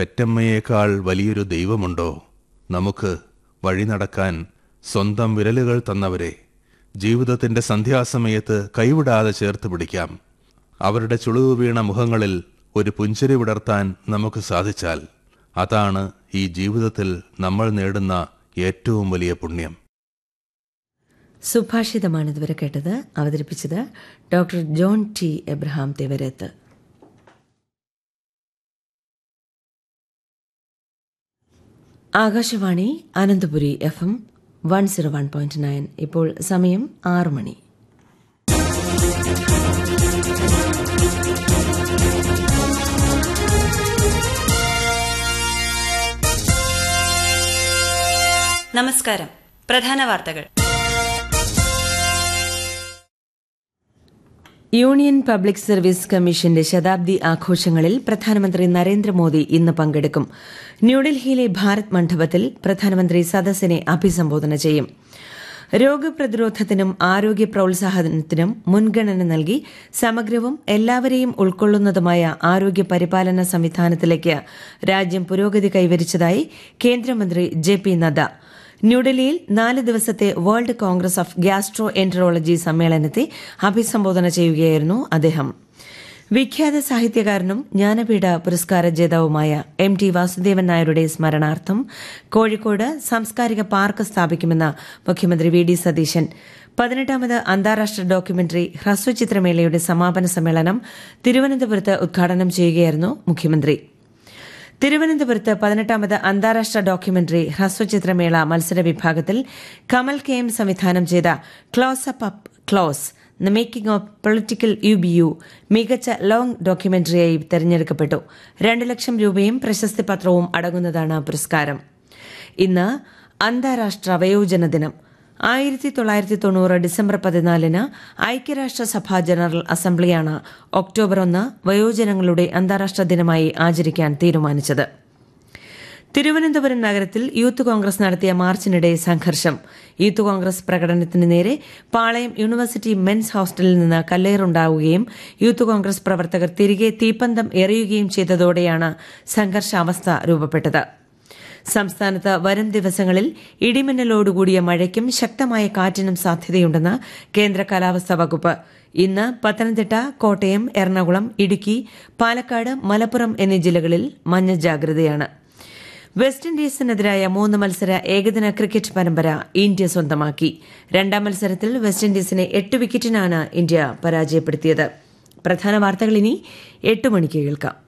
പെറ്റമ്മയേക്കാൾ വലിയൊരു ദൈവമുണ്ടോ നമുക്ക് വഴി നടക്കാൻ സ്വന്തം വിരലുകൾ തന്നവരെ ജീവിതത്തിന്റെ സന്ധ്യാസമയത്ത് കൈവിടാതെ ചേർത്ത് പിടിക്കാം അവരുടെ ചുളിവ് വീണ മുഖങ്ങളിൽ ഒരു പുഞ്ചിരി വിടർത്താൻ നമുക്ക് സാധിച്ചാൽ അതാണ് ഈ ജീവിതത്തിൽ നമ്മൾ നേടുന്ന ഏറ്റവും വലിയ പുണ്യം സുഭാഷിതമാണ് ഇതുവരെ കേട്ടത് അവതരിപ്പിച്ചത് doctor John T Abraham Thevarath Akashvani Ananthapuri F M one zero one point nine ഇപ്പോൾ സമയം ആറ് മണി നമസ്കാരം പ്രധാന വാർത്തകൾ യൂണിയൻ പബ്ലിക് സർവീസ് കമ്മീഷന്റെ ശതാബ്ദി ആഘോഷങ്ങളിൽ പ്രധാനമന്ത്രി നരേന്ദ്രമോദി ഇന്ന് പങ്കെടുക്കും ന്യൂഡൽഹിയിലെ ഭാരത് മണ്ഡപത്തിൽ പ്രധാനമന്ത്രി സദസ്സിനെ അഭിസംബോധന ചെയ്യും രോഗപ്രതിരോധത്തിനും ആരോഗ്യ പ്രോത്സാഹനത്തിനും മുൻഗണന നൽകി സമഗ്രവും എല്ലാവരെയും ഉൾക്കൊള്ളുന്നതുമായ ആരോഗ്യ പരിപാലന സംവിധാനത്തിലേക്ക് രാജ്യം പുരോഗതി കൈവരിച്ചതായി കേന്ദ്രമന്ത്രി ജെ പി നദ്ദ ന്യൂഡൽഹിയിൽ നാല് ദിവസത്തെ world congress of gastroenterology സമ്മേളനത്തെ അഭിസംബോധന ചെയ്യുകയായിരുന്നു അദ്ദേഹം വിഖ്യാത സാഹിത്യകാരനും ജ്ഞാനപീഠ പുരസ്കാര ജേതാവുമായ എം ടി വാസുദേവൻ നായരുടെ സ്മരണാർത്ഥം കോഴിക്കോട് സാംസ്കാരിക പാർക്ക് സ്ഥാപിക്കുമെന്ന് മുഖ്യമന്ത്രി വി ഡി സതീശൻ പതിനെട്ടാമത് അന്താരാഷ്ട്ര ഡോക്യുമെന്ററി ഹ്രസ്വചിത്രമേളയുടെ സമാപന സമ്മേളനം തിരുവനന്തപുരത്ത് ഉദ്ഘാടനം ചെയ്യുകയായിരുന്നു മുഖ്യമന്ത്രി തിരുവനന്തപുരത്ത് പതിനെട്ടാമത് അന്താരാഷ്ട്ര ഡോക്യുമെന്ററി ഹ്രസ്വചിത്രമേള മത്സര വിഭാഗത്തിൽ കമൽ കെ എം സംവിധാനം ചെയ്ത close up up close the making of political U B U മികച്ച ലോങ് ഡോക്യുമെന്ററിയായി തെരഞ്ഞെടുക്കപ്പെട്ടു രണ്ട് ലക്ഷം രൂപയും പ്രശസ്തി പത്രവും അടങ്ങുന്നതാണ് പുരസ്കാരം ഇന്ന് അന്താരാഷ്ട്ര വയോജന ദിനം ആയിരത്തി തൊള്ളായിരത്തി തൊണ്ണൂറ് ഡിസംബർ പതിനാലിന് ഐക്യരാഷ്ട്രസഭ ജനറൽ അസംബ്ലിയാണ് ഒക്ടോബർ ഒന്ന് വയോജനങ്ങളുടെ അന്താരാഷ്ട്ര ദിനമായി ആചരിക്കാൻ തീരുമാനിച്ചത് തിരുവനന്തപുരം നഗരത്തിൽ യൂത്ത് കോൺഗ്രസ് നടത്തിയ മാർച്ചിനിടെ സംഘർഷം യൂത്ത് കോൺഗ്രസ് പ്രകടനത്തിന് നേരെ പാളയം യൂണിവേഴ്സിറ്റി മെൻസ് ഹോസ്റ്റലിൽ നിന്ന് കല്ലേറുണ്ടാവുകയും യൂത്ത് കോൺഗ്രസ് പ്രവർത്തകർ തിരികെ തീപ്പന്തം എറിയുകയും ചെയ്തതോടെയാണ് സംഘർഷാവസ്ഥ രൂപപ്പെട്ടത് സംസ്ഥാനത്ത് വരും ദിവസങ്ങളിൽ ഇടിമിന്നലോടുകൂടിയ മഴയ്ക്കും ശക്തമായ കാറ്റിനും സാധ്യതയുണ്ടെന്ന് കേന്ദ്ര കാലാവസ്ഥാ വകുപ്പ് ഇന്ന് പത്തനംതിട്ട കോട്ടയം എറണാകുളം ഇടുക്കി പാലക്കാട് മലപ്പുറം എന്നീ ജില്ലകളിൽ മഞ്ഞ ജാഗ്രതയാണ് വെസ്റ്റ് ഇൻഡീസിനെതിരായ മൂന്ന് മത്സര ഏകദിന ക്രിക്കറ്റ് പരമ്പര ഇന്ത്യ സ്വന്തമാക്കി രണ്ടാം മത്സരത്തിൽ വെസ്റ്റ് ഇൻഡീസിനെ എട്ട് വിക്കറ്റിനാണ് ഇന്ത്യ പരാജയപ്പെടുത്തിയത് പ്രധാന വാർത്തകൾ ഇനി എട്ട് മണിക്ക് കേൾക്കാം